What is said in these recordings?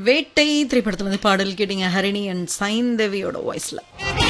வேட்டை திரைப்படத்துல வந்து பாடல் கேட்டீங்க ஹரிணி அண்ட் சைந்தவியோட வாய்ஸ்ல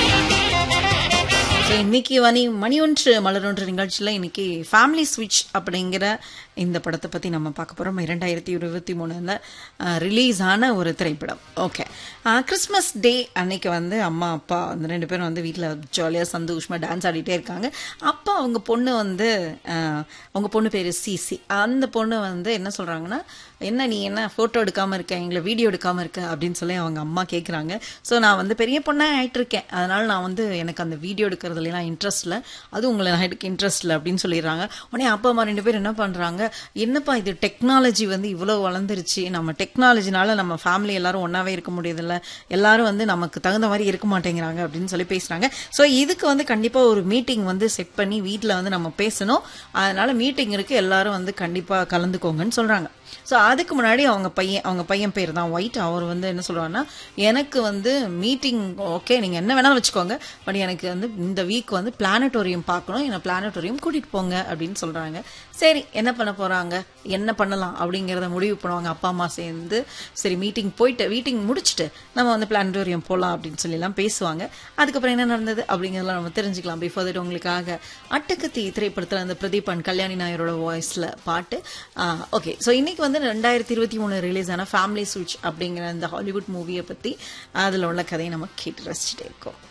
ஸோ இன்னைக்கு மணி மணி ஒன்று மலர் ஒன்று நிகழ்ச்சியில் இன்னைக்கு ஃபேமிலி ஸ்விட்ச் அப்படிங்கிற இந்த படத்தை பற்றி நம்ம பார்க்க போகிறோம் இரண்டாயிரத்தி இருபத்தி மூணில் ரிலீஸ் ஆன ஒரு திரைப்படம் ஓகே கிறிஸ்மஸ் டே அன்னைக்கு வந்து அம்மா அப்பா அந்த ரெண்டு பேரும் வந்து வீட்டில் ஜாலியாக சந்தோஷமாக டான்ஸ் ஆடிட்டே இருக்காங்க அப்பா அவங்க பொண்ணு வந்து ஆஹ், அவங்க பொண்ணு பேர் சிசி அந்த பொண்ணு வந்து என்ன சொல்கிறாங்கன்னா என்ன நீ என்ன ஃபோட்டோ எடுக்காமல் இருக்க எங்களை வீடியோ எடுக்காமல் இருக்க அப்படின்னு சொல்லி அவங்க அம்மா கேட்குறாங்க ஸோ நான் வந்து பெரிய பொண்ணாக ஆயிட்டு இருக்கேன் அதனால நான் வந்து எனக்கு அந்த வீடியோ எடுக்கிறதுலாம் இன்ட்ரெஸ்ட் இல்லை அது உங்களை நான் எனக்கு இன்ட்ரெஸ்ட் இல்லை அப்படின்னு சொல்லிடுறாங்க உடனே அப்பா அம்மா ரெண்டு பேர் என்ன பண்ணுறாங்க என்னப்பா இது டெக்னாலஜி வந்து இவ்வளோ வளர்ந்துருச்சு நம்ம டெக்னாலஜினால நம்ம ஃபேமிலி எல்லாரும் ஒன்றாவே இருக்க முடியுதில்ல எல்லாரும் வந்து நமக்கு தகுந்த மாதிரி இருக்க மாட்டேங்கிறாங்க அப்படின்னு சொல்லி பேசுகிறாங்க ஸோ இதுக்கு வந்து கண்டிப்பாக ஒரு மீட்டிங் வந்து செட் பண்ணி வீட்டில் வந்து நம்ம பேசணும் அதனால மீட்டிங் இருக்கு எல்லாரும் வந்து கண்டிப்பாக கலந்துக்கோங்கன்னு சொல்கிறாங்க ஸோ அதுக்கு முன்னாடி அவங்க பையன் அவங்க பையன் பேர் தான் ஒயிட் அவர் வந்து என்ன சொல்றாருன்னா எனக்கு வந்து மீட்டிங் ஓகே நீங்கள் என்ன வேணாலும் வச்சுக்கோங்க பட் எனக்கு வந்து இந்த வீக் வந்து பிளானட்டோரியம் பார்க்கணும் என்னை பிளானட்டோரியம் கூட்டிகிட்டு போங்க அப்படின்னு சொல்கிறாங்க சரி என்ன பண்ண போகிறாங்க என்ன பண்ணலாம் அப்படிங்கிறத முடிவு பண்ணுவாங்க அப்பா அம்மா சேர்ந்து சரி மீட்டிங் போயிட்டு மீட்டிங் முடிச்சுட்டு நம்ம வந்து பிளானட்டோரியம் போகலாம் அப்படின்னு சொல்லிலாம் பேசுவாங்க அதுக்கப்புறம் என்ன நடந்தது அப்படிங்கிறதெல்லாம் நம்ம தெரிஞ்சுக்கலாம் பிஃபோர் தட் உங்களுக்காக அட்டகத்தி திரைப்படத்தில் அந்த பிரதீப் அண்ட் கல்யாணி நாயரோட வாய்ஸில் பாட்டு ஓகே ஸோ இன்னைக்கு வந்து ரெண்டாயிரத்தி இருபத்தி மூணு ரிலீஸ் ஆன ஃபேமிலி சுவிட்ச் அப்படிங்கிற அந்த ஹாலிவுட் மூவியை பற்றி அதில் உள்ள கதையை நம்ம கேட்டு ரசிச்சுட்டே இருக்கோம்